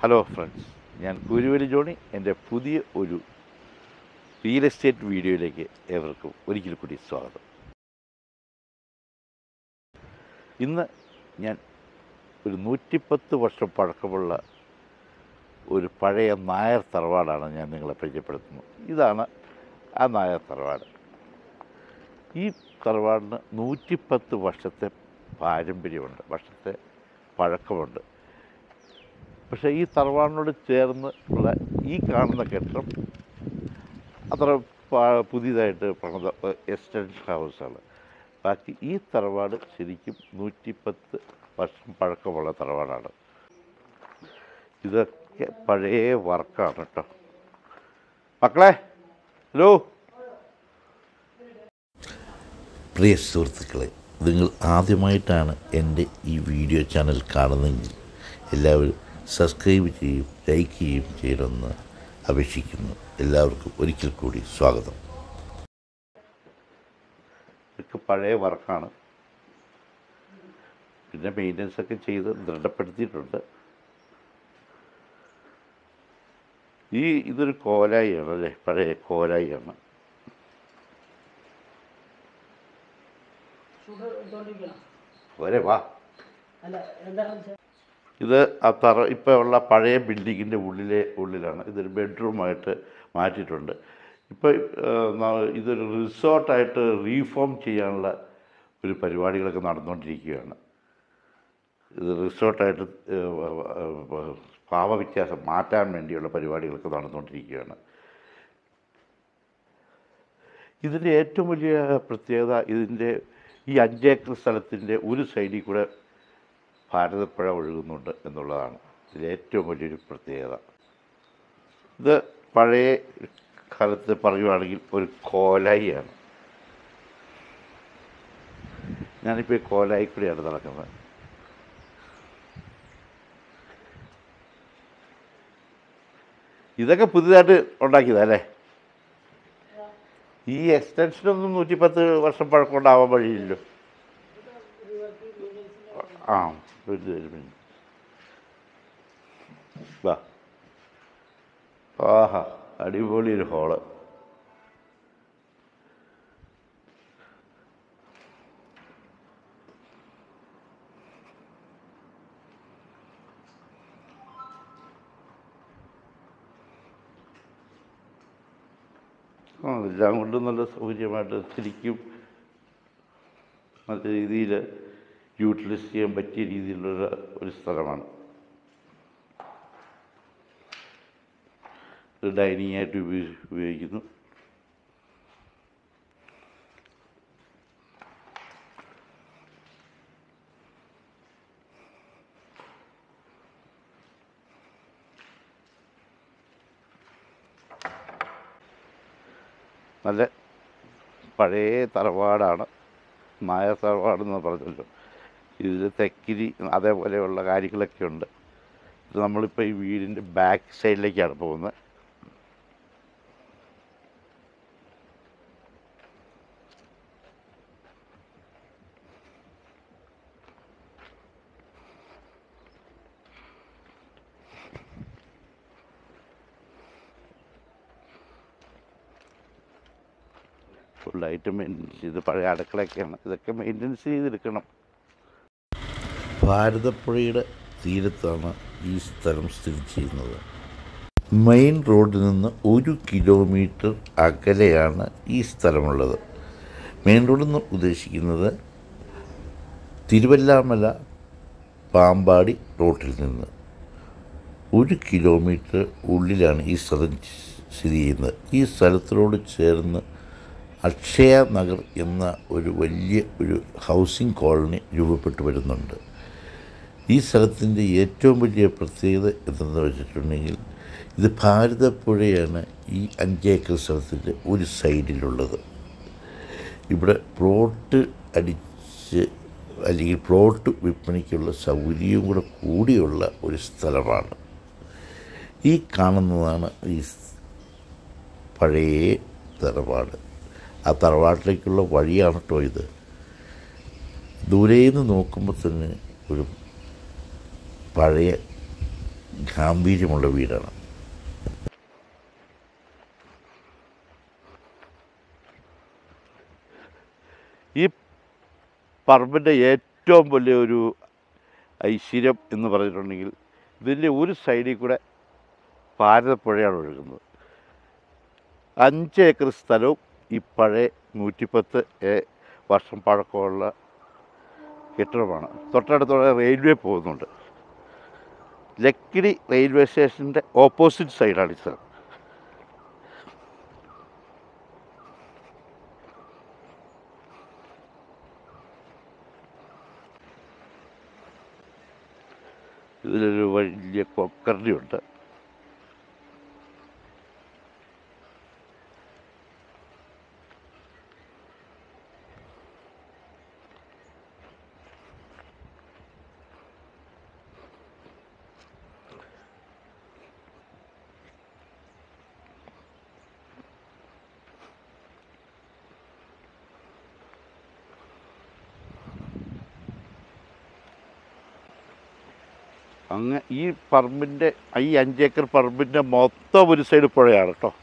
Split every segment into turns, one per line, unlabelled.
hello friends ഞാൻ കുരുവലി Johnny എൻ്റെ പുതിയ ഒരു റിയൽ എസ്റ്റേറ്റ് വീഡിയോയിലേക്ക് ഏവർക്കും ഒരിക്കൽ കൂടി സ്വാഗതം ഇന്ന് ഞാൻ ഒരു നൂറ്റിപ്പത്ത് വർഷം പഴക്കമുള്ള ഒരു പഴയ നായർ തറവാടാണ് ഞാൻ നിങ്ങളെ പരിചയപ്പെടുത്തുന്നത് ഇതാണ് ആ നായർ തറവാട് ഈ തറവാടിന് നൂറ്റിപ്പത്ത് വർഷത്തെ പാരമ്പര്യമുണ്ട് വർഷത്തെ പഴക്കമുണ്ട് പക്ഷേ ഈ തറവാടിനോട് ചേർന്ന് ഉള്ള ഈ കാണുന്ന കെട്ടിടം അത്ര പ- പുതിയതായിട്ട് പണിത എസ്റ്റൻഷൻ ഹൗസാണ് ബാക്കി ഈ തറവാട് ശരിക്കും നൂറ്റിപ്പത്ത് വർഷം പഴക്കമുള്ള തറവാടാണ് ഇതൊക്കെ പഴയ വർക്കാണ് കേട്ടോ മക്കളെ ഹലോ പ്രിയ സുഹൃത്തുക്കളെ നിങ്ങൾ ആദ്യമായിട്ടാണ് എൻ്റെ ഈ വീഡിയോ ചാനൽ കാണുന്നതെങ്കിൽ എല്ലാവരും സബ്സ്ക്രൈബ് ചെയ്യും ലൈക്ക് ചെയ്യുകയും ചെയ്യണമെന്ന് അപേക്ഷിക്കുന്നു എല്ലാവർക്കും ഒരിക്കൽ കൂടി സ്വാഗതം ഇതൊക്കെ പഴയ വർക്കാണ് പിന്നെ മെയിൻ്റനൻസ് ഒക്കെ ചെയ്ത് ദൃഢപ്പെടുത്തിയിട്ടുണ്ട് ഈ ഇതൊരു കോലായിയാണ് അല്ലേ പഴയ കോലായിയാണ് പോരെ വാ
അല്ല എന്താണ് വെച്ചാൽ
ഇത് ആ തറ ഇപ്പോൾ ഉള്ള പഴയ ബിൽഡിങ്ങിൻ്റെ ഉള്ളിലെ ഉള്ളിലാണ് ഇതൊരു ബെഡ്റൂമായിട്ട് മാറ്റിയിട്ടുണ്ട് ഇപ്പോൾ ഇതൊരു റിസോർട്ടായിട്ട് റീഫോം ചെയ്യാനുള്ള ഒരു പരിപാടികളൊക്കെ നടന്നുകൊണ്ടിരിക്കുകയാണ് ഇത് റിസോർട്ടായിട്ട് ഭാവവ്യത്യാസം മാറ്റാൻ വേണ്ടിയുള്ള പരിപാടികളൊക്കെ നടന്നുകൊണ്ടിരിക്കുകയാണ് ഇതിൻ്റെ ഏറ്റവും വലിയ പ്രത്യേകത ഇതിൻ്റെ ഈ അഞ്ചേക്കർ സ്ഥലത്തിൻ്റെ ഒരു സൈഡിൽ കൂടെ ഭാരതപ്പുഴ ഒഴുകുന്നുണ്ട് എന്നുള്ളതാണ് ഇതിലെ ഏറ്റവും വലിയൊരു പ്രത്യേകത ഇത് പഴയ കാലത്ത് പറയുവാണെങ്കിൽ ഒരു കോലായിയാണ് ഞാനിപ്പോൾ ഈ കോലായി കൂടെയാണ് നടക്കുന്നത് ഇതൊക്കെ പുതിയതായിട്ട് ഉണ്ടാക്കിയതല്ലേ ഈ എക്സ്റ്റൻഷനൊന്നും നൂറ്റിപ്പത്ത് വർഷം പഴക്കമുണ്ടാവാൻ വഴിയില്ലല്ലോ ആ ഒരു തരും വാ ആഹാ അടിപൊളി ഒരു ഹോള് ആ എല്ലാം കൊണ്ടും നല്ല സൗകര്യമായിട്ട് ശരിക്കും നല്ല രീതിയിൽ യൂട്ടിലൈസ് ചെയ്യാൻ പറ്റിയ രീതിയിലുള്ള ഒരു സ്ഥലമാണ് ഇത് ഡൈനിങ് ആയിട്ട് ഉപയോഗി ഉപയോഗിക്കുന്നു നല്ല പഴയ തറവാടാണ് നായർ തറവാടെന്ന് പറഞ്ഞല്ലോ ഇതിൽ തെക്കിരി അതേപോലെയുള്ള കാര്യങ്ങളൊക്കെ ഉണ്ട് ഇത് നമ്മളിപ്പോൾ ഈ വീടിൻ്റെ ബാക്ക് സൈഡിലേക്കാണ് പോകുന്നത് ഫുള്ളായിട്ട് മെയിൻ്റെനൻസ് ചെയ്ത് പഴയ അടുക്കളയൊക്കെയാണ് ഇതൊക്കെ മെയിൻ്റെനൻസ് ചെയ്തെടുക്കണം ഭാരതപ്പുഴയുടെ തീരത്താണ് ഈ സ്ഥലം സ്ഥിതി ചെയ്യുന്നത് മെയിൻ റോഡിൽ നിന്ന് ഒരു കിലോമീറ്റർ അകലെയാണ് ഈ സ്ഥലമുള്ളത് മെയിൻ റോഡിൽ നിന്ന് ഉദ്ദേശിക്കുന്നത് തിരുവല്ലാമല പാമ്പാടി റോട്ടിൽ നിന്ന് ഒരു കിലോമീറ്റർ ഉള്ളിലാണ് ഈ സ്ഥലം സ്ഥിതി ചെയ്യുന്നത് ഈ സ്ഥലത്തിനോട് ചേർന്ന് അക്ഷയ നഗർ എന്ന ഒരു വലിയ ഒരു ഹൗസിംഗ് കോളനി രൂപപ്പെട്ടു വരുന്നുണ്ട് ഈ സ്ഥലത്തിൻ്റെ ഏറ്റവും വലിയ പ്രത്യേകത എന്തെന്ന് വെച്ചിട്ടുണ്ടെങ്കിൽ ഇത് ഭാരതപ്പുഴയാണ് ഈ അഞ്ചേക്കർ സ്ഥലത്തിൻ്റെ ഒരു സൈഡിലുള്ളത് ഇവിടെ പ്ലോട്ട് അടിച്ച് അല്ലെങ്കിൽ പ്ലോട്ട് വിൽപ്പനയ്ക്കുള്ള സൗകര്യവും കൂടെ കൂടിയുള്ള ഒരു സ്ഥലമാണ് ഈ കാണുന്നതാണ് ഈ സ് പഴയ തറവാട് ആ തറവാട്ടിലേക്കുള്ള വഴിയാണ് കേട്ടോ ഇത് ദൂരെ നിന്ന് നോക്കുമ്പോൾ തന്നെ ഒരു പഴയ ഗാംഭീര്യമുള്ള വീടാണ് ഈ പറമ്പിൻ്റെ ഏറ്റവും വലിയ ഒരു ഐശ്വര്യം എന്ന് പറഞ്ഞിട്ടുണ്ടെങ്കിൽ ഇതിൻ്റെ ഒരു സൈഡിൽ കൂടെ ഭാരതപ്പുഴയാണ് ഒഴുകുന്നത് അഞ്ച് ഏക്കർ സ്ഥലവും ഈ പഴയ നൂറ്റിപ്പത്ത് ഏ- വർഷം പഴക്കമുള്ള കെട്ടിടമാണ് തൊട്ടടുത്തുള്ള റെയിൽവേ പോകുന്നുണ്ട് ലക്കിടി റെയിൽവേ സ്റ്റേഷൻ്റെ ഓപ്പോസിറ്റ് സൈഡാണ് ഈ സ്ഥലം ഇതിലൊരു വലിയ കൊക്കറിയുണ്ട് അങ്ങ് ഈ പറമ്പിൻ്റെ ഈ അഞ്ചേക്കർ പറമ്പിൻ്റെ മൊത്തം ഒരു സൈഡ് പുഴയാണ് കേട്ടോ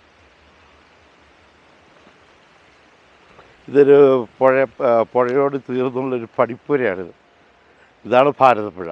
ഇതൊരു പുഴ ആ, പുഴയോട് തീർന്നുള്ളൊരു പടിപ്പുരയാണിത് ഇതാണ് ഭാരതപ്പുഴ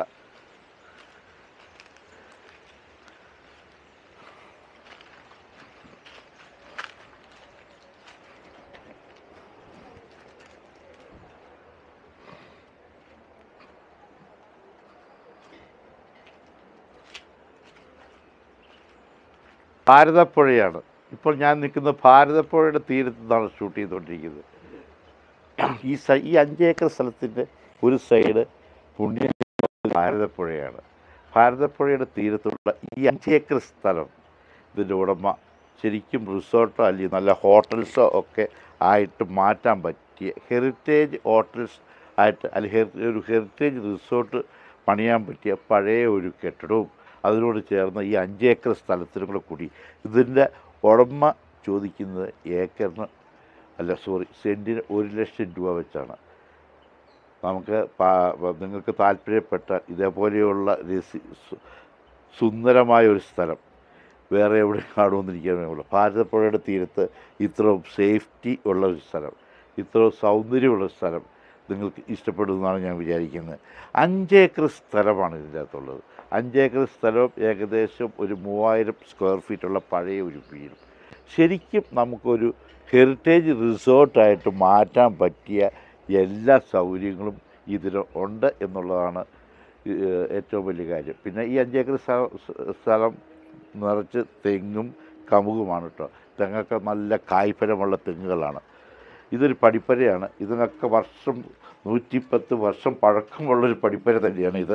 ഭാരതപ്പുഴയാണ് ഇപ്പോൾ ഞാൻ നിൽക്കുന്ന ഭാരതപ്പുഴയുടെ തീരത്ത് നിന്നാണ് ഷൂട്ട് ചെയ്തുകൊണ്ടിരിക്കുന്നത് ഈ സൈ ഈ അഞ്ചേക്കർ സ്ഥലത്തിൻ്റെ ഒരു സൈഡ് പുണ്യ ഭാരതപ്പുഴയാണ് ഭാരതപ്പുഴയുടെ തീരത്തുള്ള ഈ അഞ്ചേക്കർ സ്ഥലം ഇതിൻ്റെ ഉടമ ശരിക്കും റിസോർട്ടോ അല്ലെങ്കിൽ നല്ല ഹോട്ടൽസോ ഒക്കെ ആയിട്ട് മാറ്റാൻ പറ്റിയ ഹെറിറ്റേജ് ഹോട്ടൽസ് ആയിട്ട് അല്ലെങ്കിൽ ഒരു ഹെറിറ്റേജ് റിസോർട്ട് പണിയാൻ പറ്റിയ പഴയ ഒരു കെട്ടിടവും അതിനോട് ചേർന്ന ഈ അഞ്ചേക്കർ സ്ഥലത്തിനും കൂടെ കൂടി ഇതിൻ്റെ ഉടമ ചോദിക്കുന്നത് ഏക്കറിന് അല്ല സോറി സെൻറ്റിന് ഒരു ലക്ഷം രൂപ വെച്ചാണ് നമുക്ക് പാ- നിങ്ങൾക്ക് താല്പര്യപ്പെട്ട ഇതേപോലെയുള്ള രസി സു- സുന്ദരമായ ഒരു സ്ഥലം വേറെ എവിടെ കാണുമെന്ന് എനിക്കറിയാമല്ലോ ഭാരതപ്പുഴയുടെ തീരത്ത് ഇത്രയും സേഫ്റ്റി ഉള്ള ഒരു സ്ഥലം ഇത്രയും സൗന്ദര്യമുള്ള ഒരു സ്ഥലം നിങ്ങൾക്ക് ഇഷ്ടപ്പെടുമെന്നാണ് ഞാൻ വിചാരിക്കുന്നത് അഞ്ചേക്കർ സ്ഥലമാണ് ഇതിൻ്റെ അകത്തുള്ളത് അഞ്ചേക്കർ സ്ഥലവും ഏകദേശം ഒരു മൂവായിരം സ്ക്വയർ ഫീറ്റുള്ള പഴയ ഒരു വീടും ശരിക്കും നമുക്കൊരു ഹെറിറ്റേജ് റിസോർട്ടായിട്ട് മാറ്റാൻ പറ്റിയ എല്ലാ സൗകര്യങ്ങളും ഇതിൽ ഉണ്ട് എന്നുള്ളതാണ് ഏഹ്, ഏറ്റവും വലിയ കാര്യം പിന്നെ ഈ അഞ്ചേക്കർ സ്ഥ- സ്ഥലം നിറച്ച് തെങ്ങും കമുകുമാണ് കേട്ടോ തെങ്ങൊക്കെ നല്ല കായ്ഫലമുള്ള തെങ്ങുകളാണ് ഇതൊരു പടിപ്പരയാണ് ഇതിനൊക്കെ വർഷം നൂറ്റിപ്പത്ത് വർഷം പഴക്കമുള്ളൊരു പടിപ്പര തന്നെയാണ് ഇത്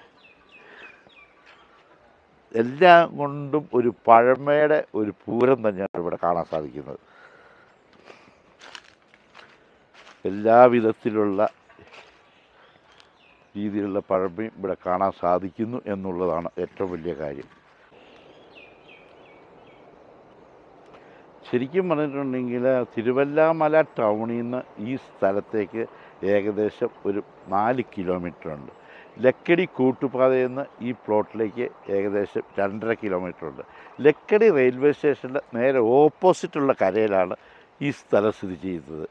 എല്ലാം കൊണ്ടും ഒരു പഴമയുടെ ഒരു പൂരം തന്നെയാണ് ഇവിടെ കാണാൻ സാധിക്കുന്നത് എല്ലാവിധത്തിലുള്ള രീതിയിലുള്ള പഴമയും ഇവിടെ കാണാൻ സാധിക്കുന്നു എന്നുള്ളതാണ് ഏറ്റവും വലിയ കാര്യം ശരിക്കും പറഞ്ഞിട്ടുണ്ടെങ്കിൽ തിരുവല്ലാമല ടൗണിൽ നിന്ന് ഈ സ്ഥലത്തേക്ക് ഏകദേശം ഒരു നാല് കിലോമീറ്റർ ഉണ്ട് ലക്കടി കൂട്ടുപാതയിൽ നിന്ന് ഈ പ്ലോട്ടിലേക്ക് ഏകദേശം രണ്ടര കിലോമീറ്റർ ഉണ്ട് ലക്കടി റെയിൽവേ സ്റ്റേഷൻ്റെ നേരെ ഓപ്പോസിറ്റുള്ള കരയിലാണ് ഈ സ്ഥലം സ്ഥിതി ചെയ്യുന്നത്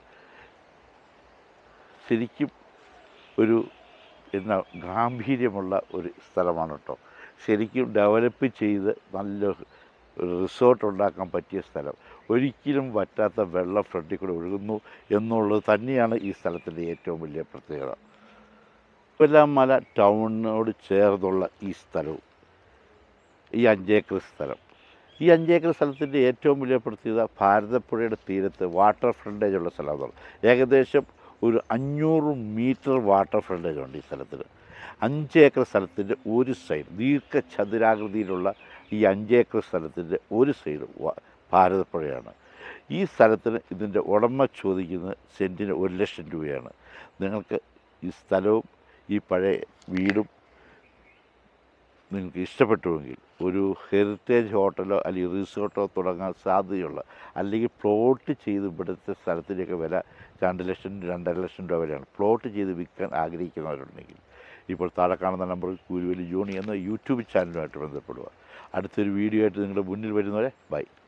ശരിക്കും ഒരു എന്നാ ഗാംഭീര്യമുള്ള ഒരു സ്ഥലമാണ് കേട്ടോ ശരിക്കും ഡെവലപ്പ് ചെയ്ത് നല്ല റിസോർട്ട് ഉണ്ടാക്കാൻ പറ്റിയ സ്ഥലം ഒരിക്കലും വറ്റാത്ത വെള്ളം ഫ്രണ്ടിൽ കൂടെ ഒഴുകുന്നു എന്നുള്ളത് തന്നെയാണ് ഈ സ്ഥലത്തിൻ്റെ ഏറ്റവും വലിയ പ്രത്യേകത കൊല്ലമല ടൗണിനോട് ചേർന്നുള്ള ഈ സ്ഥലവും ഈ അഞ്ചേക്കർ സ്ഥലം ഈ അഞ്ചേക്കർ സ്ഥലത്തിൻ്റെ ഏറ്റവും വലിയ പ്രത്യേകത ഭാരതപ്പുഴയുടെ തീരത്ത് വാട്ടർ ഫ്രണ്ടേജ് ഉള്ള സ്ഥലമാണ് ഏകദേശം ഒരു അഞ്ഞൂറ് മീറ്റർ വാട്ടർ ഫ്രണ്ടേജ് ഉണ്ട് ഈ സ്ഥലത്തിന് അഞ്ചേക്കർ സ്ഥലത്തിൻ്റെ ഒരു സൈഡ് ദീർഘചതുരാകൃതിയിലുള്ള ഈ അഞ്ചേക്കർ സ്ഥലത്തിൻ്റെ ഒരു സൈഡ് വ- ഭാരതപ്പുഴയാണ് ഈ സ്ഥലത്തിന് ഇതിൻ്റെ ഉടമ ചോദിക്കുന്നത് സെൻറ്റിന് ഒരു ലക്ഷം രൂപയാണ് നിങ്ങൾക്ക് ഈ സ്ഥലവും ഈ പഴയ വീടും നിങ്ങൾക്ക് ഇഷ്ടപ്പെട്ടുവെങ്കിൽ ഒരു ഹെറിറ്റേജ് ഹോട്ടലോ അല്ലെങ്കിൽ റിസോർട്ടോ തുടങ്ങാൻ സാധ്യതയുള്ള അല്ലെങ്കിൽ പ്ലോട്ട് ചെയ്ത് ഇവിടുത്തെ സ്ഥലത്തിൻ്റെയൊക്കെ വില രണ്ട് ലക്ഷം രണ്ടര ലക്ഷം രൂപ വരെയാണ് പ്ലോട്ട് ചെയ്ത് വിൽക്കാൻ ആഗ്രഹിക്കുന്നവരുണ്ടെങ്കിൽ ഇപ്പോൾ താഴെ കാണുന്ന നമ്പറിൽ കൂരുവലി ജോണി എന്ന യൂട്യൂബ് ചാനലുമായിട്ട് ബന്ധപ്പെടുക അടുത്തൊരു വീഡിയോ ആയിട്ട് നിങ്ങളുടെ മുന്നിൽ വരുന്നവരെ ബൈ